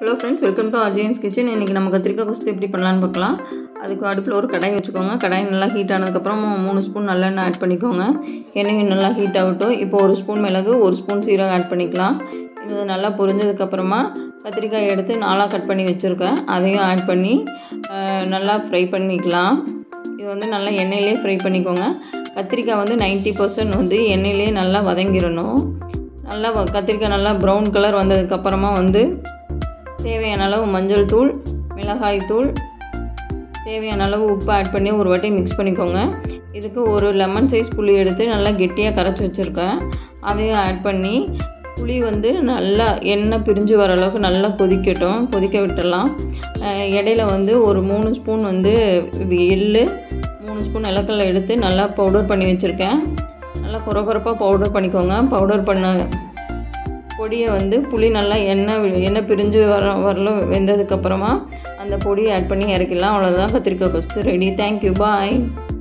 hello friends welcome to Ajayan's kitchen இன்றைக்கி நம்ம கத்திரிக்காய் கொஸ்து எப்படி பண்ணலான்னு பார்க்கலாம் அதுக்கு அடுப்பில் ஒரு கடாய் வச்சுக்கோங்க கடாய் நல்லா ஹீட் ஆனதுக்கப்புறம் மூணு ஸ்பூன் நல்லெண்ணெய் ஆட் பண்ணிக்கோங்க எண்ணெய் நல்லா ஹீட் ஆகட்டும் இப்போ ஒரு ஸ்பூன் மிளகு ஒரு ஸ்பூன் சீரகம் ஆட் பண்ணிக்கலாம் இது நல்லா பொரிஞ்சதுக்கப்புறமா கத்திரிக்காய் எடுத்து நாலாக கட் பண்ணி வச்சுருக்கேன் அதையும் ஆட் பண்ணி அஹ், நல்லா ஃப்ரை பண்ணிக்கலாம் இது வந்து நல்லா எண்ணெயிலே ஃப்ரை பண்ணிக்கோங்க கத்திரிக்காய் வந்து 90% பர்சன்ட் வந்து எண்ணெயிலே நல்லா வதங்கிடணும் நல்லா வ- கத்திரிக்காய் நல்லா ப்ரௌன் கலர் வந்ததுக்கப்புறமா வந்து தேவையான அளவு மஞ்சள் தூள் மிளகாய் தூள் தேவையான அளவு உப்பு ஆட் பண்ணி ஒரு வாட்டி மிக்ஸ் பண்ணிக்கோங்க இதுக்கு ஒரு லெமன் சைஸ் புளி எடுத்து நல்லா கெட்டியாக கரைச்சி வச்சுருக்கேன் அதையும் ஆட் பண்ணி புளி வந்து நல்லா எண்ணெய் பிரிஞ்சு வர அளவுக்கு நல்லா கொதிக்கட்டும் கொதிக்க விட்டுடலாம் அஹ் இடையில வந்து ஒரு மூணு ஸ்பூன் வந்து எள்ளு மூணு ஸ்பூன் நிலக்கடலை எடுத்து நல்லா பவுடர் பண்ணி வச்சுருக்கேன் நல்லா குறகுறப்பாக பவுடர் பண்ணிக்கோங்க பவுடர் பண்ண பொடியை வந்து புளி நல்லா எண்ணெய் வி- எண்ணெய் பிரிஞ்சு வர வரலும் வெந்ததுக்கப்புறமா அந்த பொடியை ஆட் பண்ணி இறக்கிடலாம் அவ்வளோதான் கத்திரிக்காய் கொஸ்து ரெடி தேங்க்யூ பாய்